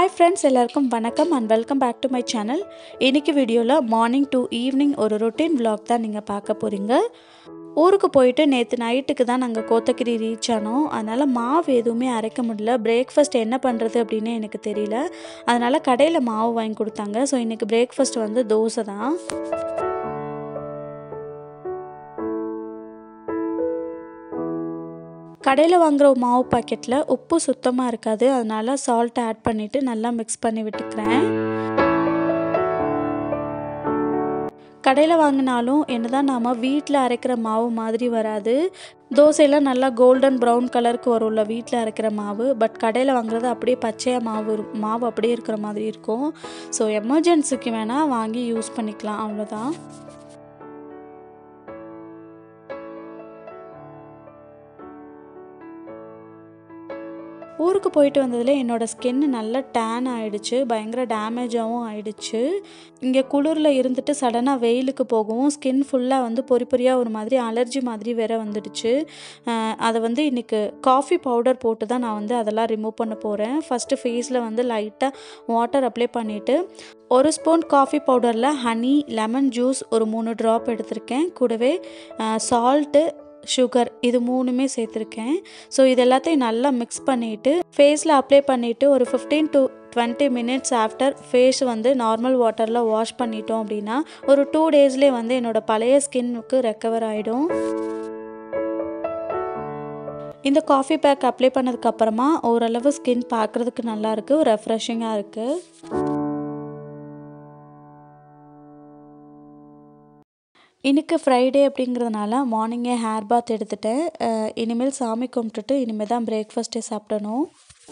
hi friends எல்லாருக்கும் வணக்கம் and welcome back to my channel இன்னைக்கு வீடியோவில் மார்னிங் டு ஈவினிங் ஒரு ரொட்டீன் vlog தான் நீங்கள் பார்க்க போகிறீங்க ஊருக்கு போயிட்டு நேற்று நைட்டுக்கு தான் நாங்கள் கோத்தகிரி ரீச் ஆனோம் அதனால் மாவு எதுவுமே அரைக்க முடியல பிரேக்ஃபாஸ்ட் என்ன பண்ணுறது அப்படின்னு எனக்கு தெரியல அதனால் கடையில் மாவு வாங்கி கொடுத்தாங்க ஸோ இன்றைக்கி பிரேக்ஃபாஸ்ட் வந்து தோசை தான் கடையில் வாங்குகிற மாவு பாக்கெட்டில் உப்பு சுத்தமாக இருக்காது அதனால் சால்ட் ஆட் பண்ணிவிட்டு நல்லா மிக்ஸ் பண்ணி விட்டுக்கிறேன் கடையில் வாங்கினாலும் என்னதான் நாம் வீட்டில் அரைக்கிற மாவு மாதிரி வராது தோசையெல்லாம் நல்லா கோல்டன் ப்ரௌன் கலருக்கு வரும்ல வீட்டில் அரைக்கிற மாவு பட் கடையில் வாங்குறது அப்படியே பச்சையாக மாவு இரு- மாவு அப்படியே இருக்கிற மாதிரி இருக்கும் ஸோ எமர்ஜென்சிக்கு வேணால் வாங்கி யூஸ் பண்ணிக்கலாம் அவ்வளோதான் ஊருக்கு போயிட்டு வந்ததில் என்னோடய ஸ்கின் நல்லா டேன் ஆயிடுச்சு பயங்கர டேமேஜாகவும் ஆயிடுச்சு இங்கே குளிரில் இருந்துட்டு சடனாக வெயிலுக்கு போகவும் ஸ்கின் ஃபுல்லாக வந்து பொறி பொறியாக ஒரு மாதிரி அலர்ஜி மாதிரி வேற வந்துடுச்சு அஹ் அதை வந்து இன்றைக்கி காஃபி பவுடர் போட்டு தான் நான் வந்து அதெல்லாம் ரிமூவ் பண்ண போகிறேன் ஃபஸ்ட்டு ஃபேஸில் வந்து லைட்டாக வாட்டர் அப்ளை பண்ணிவிட்டு ஒரு ஸ்பூன் காஃபி பவுடரில் ஹனி லெமன் ஜூஸ் ஒரு மூணு ட்ராப் எடுத்திருக்கேன் கூடவே சால்ட்டு சுகர் இது மூணுமே சேர்த்துருக்கேன் ஸோ இது எல்லாத்தையும் நல்லா மிக்ஸ் பண்ணிவிட்டு ஃபேஸில் அப்ளை பண்ணிவிட்டு ஒரு fifteen to twenty minutes after face வந்து நார்மல் வாட்டரில் வாஷ் பண்ணிட்டோம் அப்படின்னா ஒரு டூ டேஸ்லேயே வந்து என்னோடய பழைய ஸ்கின்னுக்கு ரெக்கவர் ஆகிடும் இந்த காஃபி பேக் அப்ளை பண்ணதுக்கப்புறமா ஓரளவு ஸ்கின் பார்க்குறதுக்கு நல்லாயிருக்கு ரெஃப்ரெஷிங்காக இருக்குது இன்னைக்கு ஃப்ரைடே அப்படிங்கிறதுனால மார்னிங்கே ஹேர் பாத் எடுத்துட்டேன் அஹ் இனிமேல் சாமி கும்பிட்டுட்டு இனிமேல் தான் பிரேக்ஃபாஸ்ட்டே சாப்பிடணும்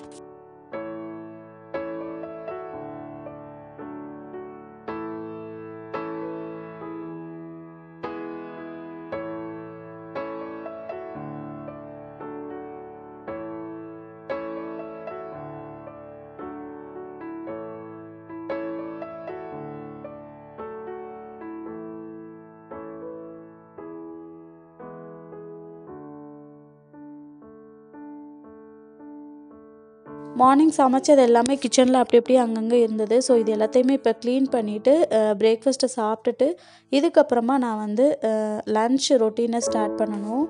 மார்னிங் சமைச்சது எல்லாமே கிச்சனில் அப்படி அப்படியே அங்கங்கே இருந்தது ஸோ இது எல்லாத்தையுமே இப்போ க்ளீன் பண்ணிவிட்டு பிரேக்ஃபாஸ்ட்டை சாப்பிட்டுட்டு இதுக்கப்புறமா நான் வந்து லன்ச் ரொட்டீனை ஸ்டார்ட் பண்ணணும்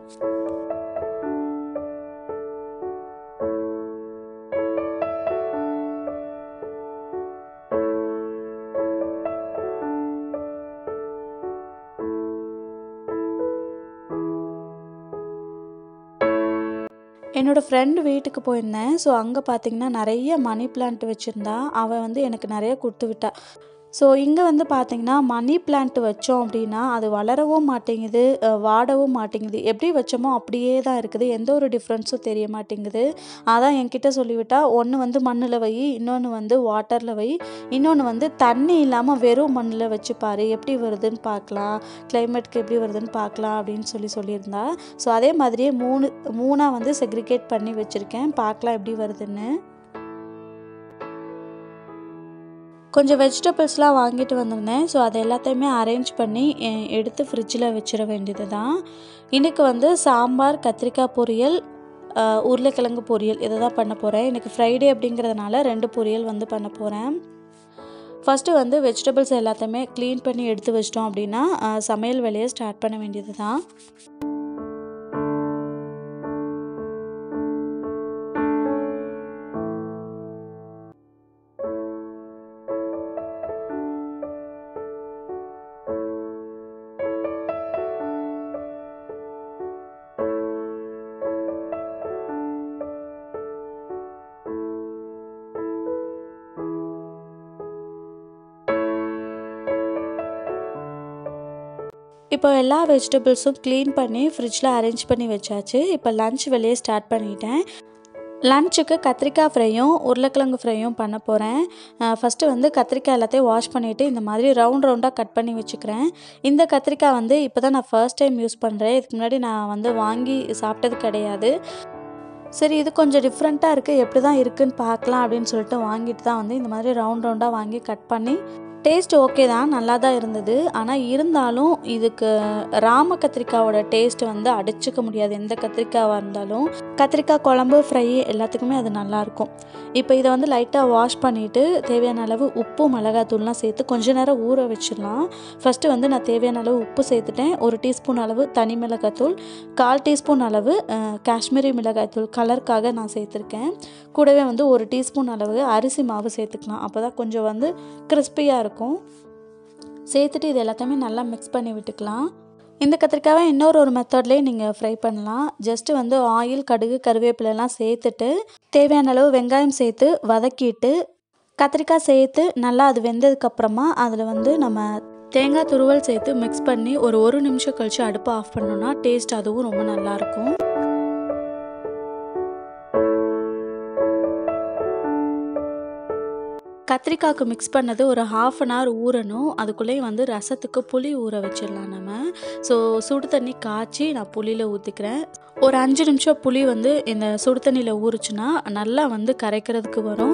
என்னோடய ஃப்ரெண்டு வீட்டுக்கு போயிருந்தேன் ஸோ அங்கே பார்த்தீங்கன்னா நிறைய மணி பிளான்ட் வச்சுருந்தா அவள் வந்து எனக்கு நிறைய கொடுத்து விட்டா ஸோ இங்கே வந்து பார்த்தீங்கன்னா மணி பிளான்ட் வச்சோம் அப்படின்னா அது வளரவும் மாட்டேங்குது அஹ் வாடவும் மாட்டேங்குது எப்படி வச்சோமோ அப்படியே தான் இருக்குது எந்த ஒரு டிஃப்ரென்ஸும் தெரிய மாட்டேங்குது அதான் என்கிட்ட சொல்லிவிட்டா ஒன்று வந்து மண்ணில் வை இன்னொன்று வந்து வாட்டரில் வை இன்னொன்று வந்து தண்ணி இல்லாமல் வெறும் மண்ணில் வச்சு பாரு எப்படி வருதுன்னு பார்க்கலாம் கிளைமேட்க்கு எப்படி வருதுன்னு பார்க்கலாம் அப்படின்னு சொல்லி சொல்லியிருந்தா ஸோ அதே மாதிரியே மூணு மூணாக வந்து செக்ரிகேட் பண்ணி வச்சுருக்கேன் பார்க்கலாம் எப்படி வருதுன்னு கொஞ்சம் வெஜிடபிள்ஸ்லாம் வாங்கிட்டு வந்திருந்தேன் ஸோ அது எல்லாத்தையுமே அரேஞ்ச் பண்ணி எ- எடுத்து ஃப்ரிட்ஜில் வச்சிட வேண்டியது தான் இன்றைக்கி வந்து சாம்பார் கத்திரிக்காய் பொரியல் அஹ், உருளைக்கிழங்கு பொரியல் இதை தான் பண்ண போகிறேன் எனக்கு ஃப்ரைடே அப்படிங்கிறதுனால ரெண்டு பொரியல் வந்து பண்ண போகிறேன் ஃபஸ்ட்டு வந்து வெஜிடபிள்ஸ் எல்லாத்தையுமே க்ளீன் பண்ணி எடுத்து வச்சிட்டோம் அப்படின்னா அஹ், சமையல் வேலையை ஸ்டார்ட் பண்ண வேண்டியது தான் இப்போ எல்லா வெஜிடபிள்ஸும் க்ளீன் பண்ணி ஃப்ரிட்ஜில் அரேஞ்ச் பண்ணி வச்சாச்சு இப்போ லன்ச் வேலையை ஸ்டார்ட் பண்ணிட்டேன் லன்ச்சுக்கு கத்திரிக்காய் ஃப்ரையும் உருளைக்கிழங்கு ஃப்ரையும் பண்ண போகிறேன் ஃபஸ்ட்டு வந்து கத்திரிக்காய் எல்லாத்தையும் வாஷ் பண்ணிவிட்டு இந்த மாதிரி ரவுண்ட் ரவுண்டாக கட் பண்ணி வச்சுக்கிறேன் இந்த கத்திரிக்காய் வந்து இப்போ தான் நான் ஃபர்ஸ்ட் டைம் யூஸ் பண்ணுறேன் இதுக்கு முன்னாடி நான் வந்து வாங்கி சாப்பிட்டது கிடையாது சரி இது கொஞ்சம் டிஃப்ரெண்ட்டாக இருக்குது எப்படி தான் இருக்குன்னு பார்க்கலாம் அப்படின்னு சொல்லிட்டு வாங்கிட்டு தான் வந்து இந்த மாதிரி ரவுண்ட் ரவுண்டாக வாங்கி கட் பண்ணி டேஸ்ட் ஓகே தான் நல்லா தான் இருந்தது ஆனால் இருந்தாலும் இதுக்கு ராம கத்திரிக்காவோட டேஸ்ட் வந்து அடிச்சுக்க முடியாது எந்த கத்திரிக்காவாக இருந்தாலும் கத்திரிக்காய் குழம்பு ஃப்ரை எல்லாத்துக்குமே அது நல்லாயிருக்கும் இப்போ இதை வந்து லைட்டாக வாஷ் பண்ணிவிட்டு தேவையான அளவு உப்பு மிளகாத்தூள்லாம் சேர்த்து கொஞ்ச நேரம் ஊற வச்சிடலாம் ஃபஸ்ட்டு வந்து நான் தேவையான அளவு உப்பு சேர்த்துட்டேன் ஒரு டீஸ்பூன் அளவு தனி மிளகாத்தூள் கால் டீஸ்பூன் அளவு அஹ், காஷ்மீரி மிளகாய்த்தூள் கலருக்காக நான் சேர்த்துருக்கேன் கூடவே வந்து ஒரு டீஸ்பூன் அளவு அரிசி மாவு சேர்த்துக்கலாம் அப்போ தான் கொஞ்சம் வந்து கிறிஸ்பியாக இருக்கும் சேர்த்துட்டு இது எல்லாத்தையுமே நல்லா மிக்ஸ் பண்ணி விட்டுக்கலாம் இந்த கத்திரிக்காவை இன்னொரு ஒரு மெத்தட்லேயே நீங்கள் ஃப்ரை பண்ணலாம் ஜஸ்ட்டு வந்து ஆயில் கடுகு கருவேப்பிலெல்லாம் சேர்த்துட்டு தேவையான அளவு வெங்காயம் சேர்த்து வதக்கிட்டு கத்திரிக்காய் சேர்த்து நல்லா அது வெந்ததுக்கப்புறமா அதில் வந்து நம்ம தேங்காய் துருவல் சேர்த்து மிக்ஸ் பண்ணி ஒரு ஒரு நிமிஷம் கழித்து அடுப்பை ஆஃப் பண்ணோன்னா டேஸ்ட் அதுவும் ரொம்ப நல்லாயிருக்கும் கத்திரிக்காய்க்கு மிக்ஸ் பண்ணது ஒரு ஹாஃப் அன் ஹவர் ஊறணும் அதுக்குள்ளேயே வந்து ரசத்துக்கு புளி ஊற வச்சிடலாம் நம்ம ஸோ சுடு தண்ணி காய்ச்சி நான் புளியில் ஊற்றிக்கிறேன் ஒரு அஞ்சு நிமிஷம் புளி வந்து இந்த சுடு தண்ணியில் ஊறுச்சுன்னா நல்லா வந்து கரைக்கிறதுக்கு வரும்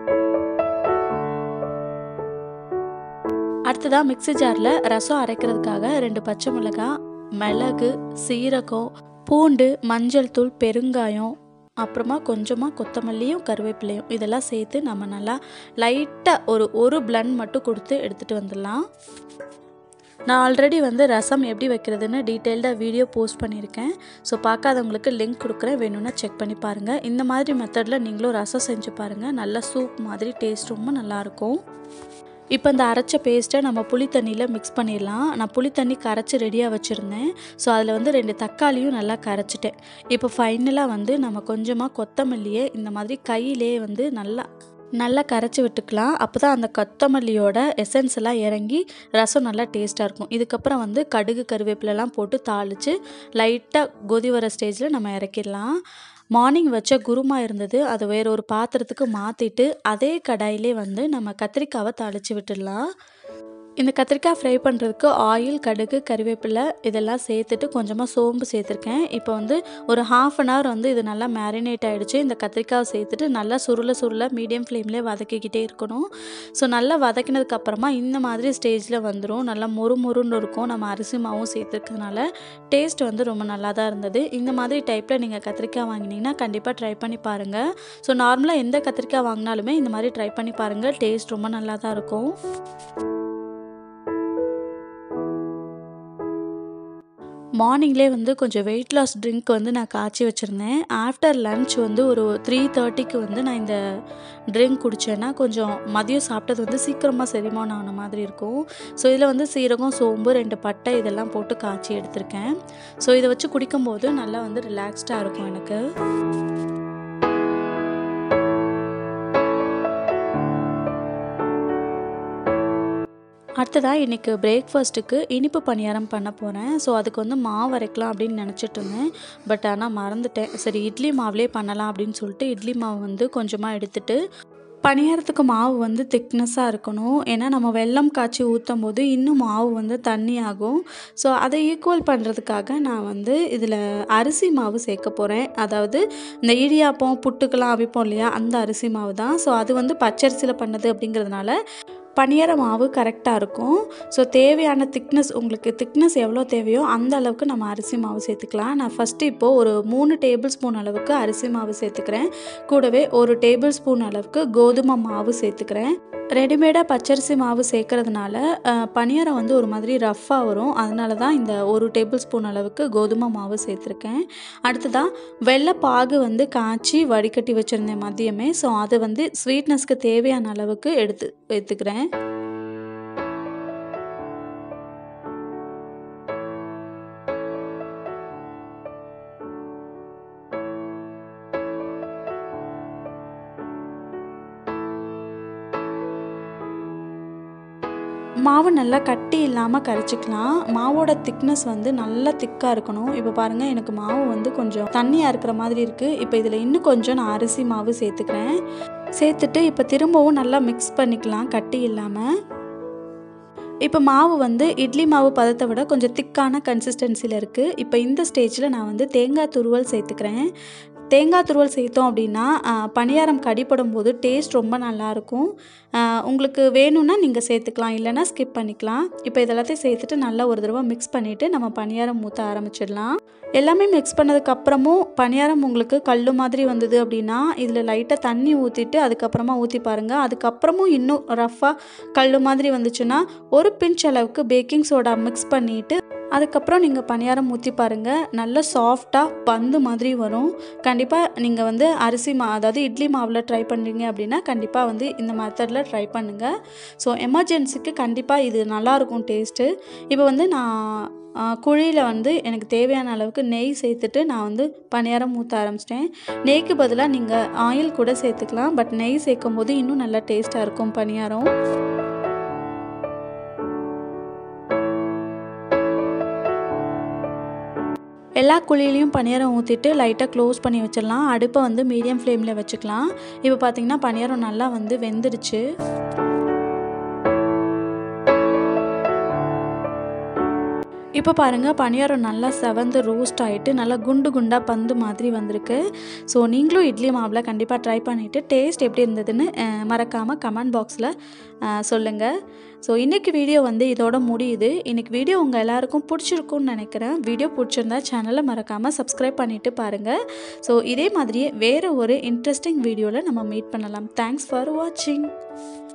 அடுத்ததாக மிக்ஸி ஜாரில் ரசம் அரைக்கிறதுக்காக ரெண்டு பச்சை மிளகாய் மிளகு சீரகம் பூண்டு மஞ்சள் தூள் பெருங்காயம் அப்புறமா கொஞ்சமாக கொத்தமல்லியும் கருவேப்பிலையும் இதெல்லாம் சேர்த்து நம்ம நல்லா லைட்டாக ஒரு ஒரு பிளண்ட் மட்டும் கொடுத்து எடுத்துகிட்டு வந்துடலாம் நான் ஆல்ரெடி வந்து ரசம் எப்படி வைக்கிறதுன்னு டீட்டெயில்டாக வீடியோ போஸ்ட் பண்ணியிருக்கேன் ஸோ பார்க்காதவங்களுக்கு லிங்க் கொடுக்குறேன் வேணும்னா செக் பண்ணி பாருங்கள் இந்த மாதிரி மெத்தடில் நீங்களும் ரசம் செஞ்சு பாருங்கள் நல்லா சூப் மாதிரி டேஸ்ட் ரொம்ப நல்லாயிருக்கும் இப்போ இந்த அரைச்ச பேஸ்ட்டை நம்ம புளி தண்ணியில் மிக்ஸ் பண்ணிடலாம் நான் புளி தண்ணி கரைச்சி ரெடியாக வச்சுருந்தேன் ஸோ அதில் வந்து ரெண்டு தக்காளியும் நல்லா கரைச்சிட்டேன் இப்போ ஃபைனலாக வந்து நம்ம கொஞ்சமாக கொத்தமல்லியை இந்த மாதிரி கையிலே வந்து நல்லா நல்லா கரைச்சி விட்டுக்கலாம் அப்போ தான் அந்த கொத்தமல்லியோட எசன்ஸ் எல்லாம் இறங்கி ரசம் நல்லா டேஸ்ட்டாக இருக்கும் இதுக்கப்புறம் வந்து கடுகு கருவேப்பிலெல்லாம் போட்டு தாளித்து லைட்டாக கொதி வர ஸ்டேஜில் நம்ம இறக்கிடலாம் மார்னிங் வச்ச குருமா இருந்தது அதை வேற ஒரு பாத்திரத்துக்கு மாற்றிட்டு அதே கடாயிலே வந்து நம்ம கத்திரிக்காவை தாளித்து விட்டுடலாம் இந்த கத்திரிக்காய் ஃப்ரை பண்ணுறதுக்கு ஆயில் கடுகு கறிவேப்பிலை இதெல்லாம் சேர்த்துட்டு கொஞ்சமாக சோம்பு சேர்த்துருக்கேன் இப்போ வந்து ஒரு ஹாஃப் அன் ஹவர் வந்து இது நல்லா மேரினேட் ஆகிடுச்சு இந்த கத்திரிக்காவை சேர்த்துட்டு நல்லா சுருள சுருள மீடியம் ஃப்ளேம்லேயே வதக்கிக்கிட்டே இருக்கணும் ஸோ நல்லா வதக்கினதுக்கப்புறமா இந்த மாதிரி ஸ்டேஜில் வந்துடும் நல்லா மொறு மொறுன்னு இருக்கும் நம்ம அரிசி மாவும் சேர்த்துருக்கனால டேஸ்ட் வந்து ரொம்ப நல்லா தான் இருந்தது இந்த மாதிரி டைப்பில் நீங்கள் கத்திரிக்காய் வாங்கினீங்கன்னா கண்டிப்பாக ட்ரை பண்ணி பாருங்கள் ஸோ நார்மலாக எந்த கத்திரிக்காய் வாங்கினாலுமே இந்த மாதிரி ட்ரை பண்ணி பாருங்கள் டேஸ்ட் ரொம்ப நல்லா தான் இருக்கும் மார்னிங்லே வந்து கொஞ்சம் வெயிட் லாஸ் ட்ரிங்க் வந்து நான் காய்ச்சி வச்சுருந்தேன் ஆஃப்டர் லன்ச் வந்து ஒரு த்ரீ தேர்ட்டிக்கு வந்து நான் இந்த ட்ரிங்க் குடித்தேன்னா கொஞ்சம் மதியம் சாப்பிட்டது வந்து சீக்கிரமாக செரிமானம் ஆன மாதிரி இருக்கும் ஸோ இதில் வந்து சீரகம் சோம்பு ரெண்டு பட்டை இதெல்லாம் போட்டு காய்ச்சி எடுத்திருக்கேன் ஸோ இதை வச்சு குடிக்கும்போது நல்லா வந்து ரிலாக்ஸ்டாக இருக்கும் எனக்கு அடுத்ததாக இன்றைக்கி பிரேக்ஃபாஸ்ட்டுக்கு இனிப்பு பணியாரம் பண்ண போகிறேன் ஸோ அதுக்கு வந்து மாவு அரைக்கலாம் அப்படின்னு நினச்சிட்டு இருந்தேன் பட் ஆனால் மறந்துட்டேன் சரி இட்லி மாவுலேயே பண்ணலாம் அப்படின்னு சொல்லிட்டு இட்லி மாவு வந்து கொஞ்சமாக எடுத்துட்டு பணியாரத்துக்கு மாவு வந்து திக்னஸாக இருக்கணும் ஏன்னா நம்ம வெல்லம் காய்ச்சி ஊற்றும் போது இன்னும் மாவு வந்து தண்ணி ஆகும் ஸோ அதை ஈக்குவல் பண்ணுறதுக்காக நான் வந்து இதில் அரிசி மாவு சேர்க்க போகிறேன் அதாவது இந்த இடியாப்பம் புட்டுக்கெல்லாம் அவிப்போம் இல்லையா அந்த அரிசி மாவு தான் ஸோ அது வந்து பச்சரிசியில் பண்ணது அப்படிங்கிறதுனால பனியார மாவு கரெக்டாக இருக்கும் ஸோ தேவையான திக்னஸ் உங்களுக்கு திக்னஸ் எவ்வளோ தேவையோ அந்த அளவுக்கு நம்ம அரிசி மாவு சேர்த்துக்கலாம் நான் ஃபஸ்ட்டு இப்போது ஒரு மூணு டேபிள் ஸ்பூன் அளவுக்கு அரிசி மாவு சேர்த்துக்கிறேன் கூடவே ஒரு டேபிள் ஸ்பூன் அளவுக்கு கோதுமை மாவு சேர்த்துக்கிறேன் ரெடிமேடாக பச்சரிசி மாவு சேர்க்கறதுனால அஹ், பணியாரம் வந்து ஒரு மாதிரி ரஃப்பாக வரும் அதனால தான் இந்த ஒரு டேபிள் ஸ்பூன் அளவுக்கு கோதுமை மாவு சேர்த்துருக்கேன் அடுத்ததாக வெள்ளை பாகு வந்து காய்ச்சி வடிகட்டி வச்சுருந்தேன் மதியமே ஸோ அதை வந்து ஸ்வீட்னஸ்க்கு தேவையான அளவுக்கு எடுத்து எடுத்துக்கிறேன் மாவு நல்லா கட்டி இல்லாமல் கரைச்சிக்கலாம் மாவோட திக்னஸ் வந்து நல்லா திக்காக இருக்கணும் இப்போ பாருங்கள் எனக்கு மாவு வந்து கொஞ்சம் தண்ணியாக இருக்கிற மாதிரி இருக்குது இப்போ இதில் இன்னும் கொஞ்சம் நான் அரிசி மாவு சேர்த்துக்கிறேன் சேர்த்துட்டு இப்போ திரும்பவும் நல்லா மிக்ஸ் பண்ணிக்கலாம் கட்டி இல்லாமல் இப்போ மாவு வந்து இட்லி மாவு பதத்தை விட கொஞ்சம் திக்கான கன்சிஸ்டன்சியில் இருக்குது இப்போ இந்த ஸ்டேஜில் நான் வந்து தேங்காய் துருவல் சேர்த்துக்கிறேன் தேங்காய் துருவல் சேர்த்தோம் அப்படின்னா பணியாரம் கடிப்படும் போது டேஸ்ட் ரொம்ப நல்லாயிருக்கும் உங்களுக்கு வேணும்னா நீங்கள் சேர்த்துக்கலாம் இல்லைனா ஸ்கிப் பண்ணிக்கலாம் இப்போ இதெல்லாத்தையும் சேர்த்துட்டு நல்லா ஒரு தடவை மிக்ஸ் பண்ணிவிட்டு நம்ம பணியாரம் ஊற்ற ஆரம்பிச்சிடலாம் எல்லாமே மிக்ஸ் பண்ணதுக்கப்புறமும் பணியாரம் உங்களுக்கு கல் மாதிரி வந்தது அப்படின்னா இதில் லைட்டாக தண்ணி ஊற்றிட்டு அதுக்கப்புறமா ஊற்றி பாருங்கள் அதுக்கப்புறமும் இன்னும் ரஃப்பாக கல் மாதிரி வந்துச்சுன்னா ஒரு பிஞ்ச் அளவுக்கு பேக்கிங் சோடா மிக்ஸ் பண்ணிவிட்டு அதுக்கப்புறம் நீங்கள் பணியாரம் ஊற்றி பாருங்கள் நல்ல சாஃப்டாக பந்து மாதிரி வரும் கண்டிப்பாக நீங்கள் வந்து அரிசி மா அதாவது இட்லி மாவில் ட்ரை பண்ணுறீங்க அப்படின்னா கண்டிப்பாக வந்து இந்த மெத்தடில் ட்ரை பண்ணுங்கள் ஸோ எமர்ஜென்சிக்கு கண்டிப்பாக இது நல்லாயிருக்கும் டேஸ்ட்டு இப்போ வந்து நான் குழியில் வந்து எனக்கு தேவையான அளவுக்கு நெய் சேர்த்துட்டு நான் வந்து பணியாரம் ஊற்ற ஆரம்பிச்சிட்டேன் நெய்க்கு பதிலாக நீங்கள் ஆயில் கூட சேர்த்துக்கலாம் பட் நெய் சேர்க்கும் போது இன்னும் நல்லா டேஸ்ட்டாக இருக்கும் பணியாரம் எல்லா குழியிலையும் பணியாரம் ஊற்றிட்டு லைட்டாக க்ளோஸ் பண்ணி வச்சிடலாம் அடுப்பை வந்து மீடியம் ஃப்ளேமில் வச்சுக்கலாம் இப்போ பார்த்திங்கன்னா பணியாரம் நல்லா வந்து வெந்துடுச்சு இப்போ பாருங்கள் பணியாரம் நல்லா செவந்து ரோஸ்ட் ஆகிட்டு நல்லா குண்டு குண்டாக பந்து மாதிரி வந்திருக்கு ஸோ நீங்களும் இட்லி மாவில் கண்டிப்பாக ட்ரை பண்ணிவிட்டு டேஸ்ட் எப்படி இருந்ததுன்னு மறக்காமல் கமெண்ட் பாக்ஸில் சொல்லுங்கள் ஸோ இன்றைக்கி வீடியோ வந்து இதோட முடியுது இன்றைக்கி வீடியோ உங்கள் எல்லாருக்கும் பிடிச்சிருக்குன்னு நினைக்கிறேன் வீடியோ பிடிச்சிருந்தா சேனலை மறக்காமல் சப்ஸ்கிரைப் பண்ணிவிட்டு பாருங்கள் ஸோ இதே மாதிரியே வேறு ஒரு இன்ட்ரெஸ்டிங் வீடியோவில் நம்ம மீட் பண்ணலாம் தேங்க்ஸ் ஃபார் வாட்சிங்